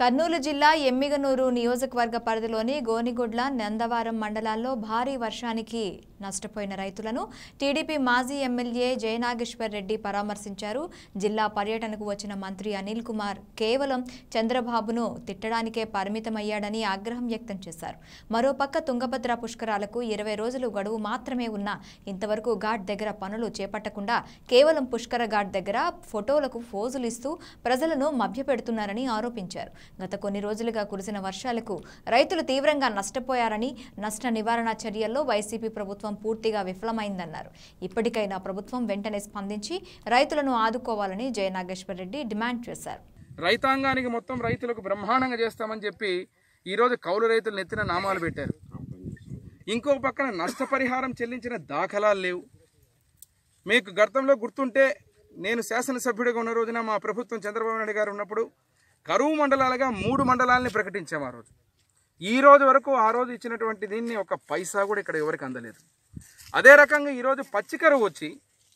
కర్నూలు జిల్లా ఎమ్మిగనూరు నియోజకవర్గ పరిధిలోని గోనిగుడ్ల నందవారం మండలాల్లో భారీ వర్షానికి నష్టపోయిన రైతులను టీడీపీ మాజీ ఎమ్మెల్యే జయనాగేశ్వర్ రెడ్డి పరామర్శించారు జిల్లా పర్యటనకు వచ్చిన మంత్రి అనిల్ కుమార్ కేవలం చంద్రబాబును తిట్టడానికే పరిమితమయ్యాడని ఆగ్రహం వ్యక్తం చేశారు మరోపక్క తుంగభద్ర పుష్కరాలకు ఇరవై రోజులు గడువు మాత్రమే ఉన్నా ఇంతవరకు ఘాట్ దగ్గర పనులు చేపట్టకుండా కేవలం పుష్కర ఘాట్ దగ్గర ఫోటోలకు ఫోజులు ఇస్తూ ప్రజలను మభ్యపెడుతున్నారని ఆరోపించారు గత కొన్ని రోజులుగా కురిసిన వర్షాలకు రైతులు తీవ్రంగా నష్టపోయారని నష్ట నివారణ చర్యల్లో వైసీపీ ప్రభుత్వం పూర్తిగా విఫలమైందన్నారు ఇప్పటికైనా ప్రభుత్వం వెంటనే స్పందించి రైతులను ఆదుకోవాలని జయనాగేశ్వర్ రెడ్డి డిమాండ్ చేశారు రైతాంగానికి మొత్తం రైతులకు బ్రహ్మాండంగా చేస్తామని చెప్పి ఈరోజు కౌలు రైతులు నెత్తిన నామాలు పెట్టారు ఇంకో పక్కన నష్టపరిహారం చెల్లించిన దాఖలాలు లేవు మీకు గతంలో గుర్తుంటే నేను శాసనసభ్యుడిగా ఉన్న రోజున మా ప్రభుత్వం చంద్రబాబు నాయుడు గారు ఉన్నప్పుడు కరువు మండలాలుగా మూడు మండలాలని ప్రకటించాము ఆ రోజు ఈ రోజు వరకు ఆ రోజు ఇచ్చినటువంటి దీన్ని ఒక పైసా కూడా ఇక్కడ ఎవరికి అందలేదు అదే రకంగా ఈరోజు పచ్చికరువు వచ్చి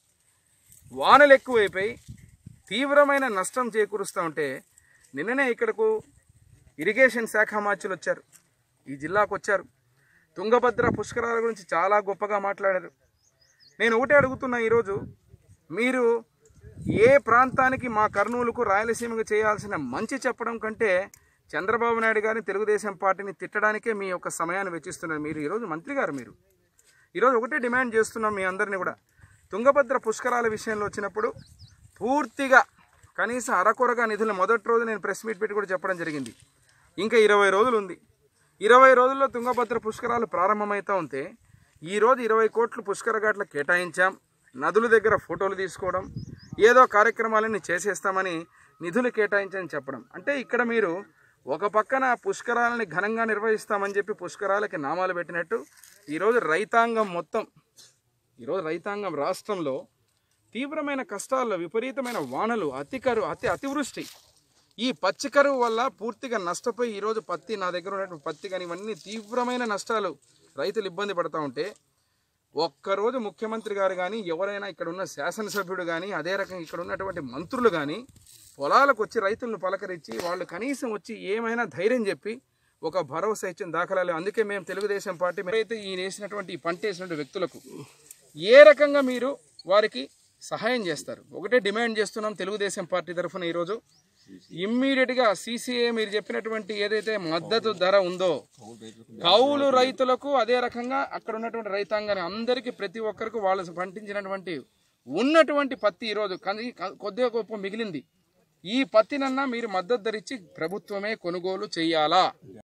వానలు ఎక్కువైపోయి తీవ్రమైన నష్టం చేకూరుస్తూ ఉంటే నిన్ననే ఇక్కడకు ఇరిగేషన్ శాఖ మార్చులు వచ్చారు ఈ జిల్లాకు వచ్చారు తుంగభద్ర పుష్కరాల గురించి చాలా గొప్పగా మాట్లాడారు నేను ఒకటే అడుగుతున్నా ఈరోజు మీరు ఏ ప్రాంతానికి మా కర్నూలుకు రాయలసీమకు చేయాల్సిన మంచి చెప్పడం కంటే చంద్రబాబు నాయుడు గారిని తెలుగుదేశం పార్టీని తిట్టడానికే మీ యొక్క సమయాన్ని వెచ్చిస్తున్నారు మీరు ఈరోజు మంత్రి గారు మీరు ఈరోజు ఒకటే డిమాండ్ చేస్తున్నాం మీ అందరినీ కూడా తుంగభద్ర పుష్కరాల విషయంలో వచ్చినప్పుడు పూర్తిగా కనీసం అరకొరగా నిధులు మొదటి రోజు నేను ప్రెస్ మీట్ పెట్టి కూడా చెప్పడం జరిగింది ఇంకా ఇరవై రోజులు ఉంది ఇరవై రోజుల్లో తుంగభద్ర పుష్కరాలు ప్రారంభమవుతూ ఉంటే ఈరోజు ఇరవై కోట్లు పుష్కర ఘాట్ల కేటాయించాం నదుల దగ్గర ఫోటోలు తీసుకోవడం ఏదో కార్యక్రమాలన్నీ చేసేస్తామని నిధులు కేటాయించని చెప్పడం అంటే ఇక్కడ మీరు ఒక పక్కన పుష్కరాలని ఘనంగా నిర్వహిస్తామని చెప్పి పుష్కరాలకి నామాలు పెట్టినట్టు ఈరోజు రైతాంగం మొత్తం ఈరోజు రైతాంగం రాష్ట్రంలో తీవ్రమైన కష్టాల్లో విపరీతమైన వానలు అతి కరువు అతి అతివృష్టి ఈ పచ్చి కరువు వల్ల పూర్తిగా నష్టపోయి ఈరోజు పత్తి నా దగ్గర ఉన్నటువంటి పత్తి కానీ ఇవన్నీ తీవ్రమైన నష్టాలు రైతులు ఇబ్బంది పడతా ఉంటే ఒక్కరోజు ముఖ్యమంత్రి గారు కానీ ఎవరైనా ఇక్కడ ఉన్న శాసనసభ్యుడు కానీ అదే రకంగా ఇక్కడ ఉన్నటువంటి మంత్రులు కానీ పొలాలకు వచ్చి రైతులను పలకరించి వాళ్ళు కనీసం వచ్చి ఏమైనా ధైర్యం చెప్పి ఒక భరోసా ఇచ్చిన దాఖలాలు అందుకే మేము తెలుగుదేశం పార్టీ అయితే ఈ వేసినటువంటి ఈ పంట వేసినటువంటి వ్యక్తులకు ఏ రకంగా మీరు వారికి సహాయం చేస్తారు ఒకటే డిమాండ్ చేస్తున్నాం తెలుగుదేశం పార్టీ తరఫున ఈరోజు ఇమ్మీడియట్గా సీసీఏ మీరు చెప్పినటువంటి ఏదైతే మద్దతు ధర ఉందో కౌలు రైతులకు అదే రకంగా అక్కడ ఉన్నటువంటి రైతాంగాన్ని అందరికీ ప్రతి ఒక్కరికి వాళ్ళు పండించినటువంటి ఉన్నటువంటి పత్తి ఈరోజు కానీ కొద్దిగా గొప్ప మిగిలింది ఈ పత్తినన్నా మీరు మద్దతు ధర ఇచ్చి ప్రభుత్వమే కొనుగోలు చేయాలా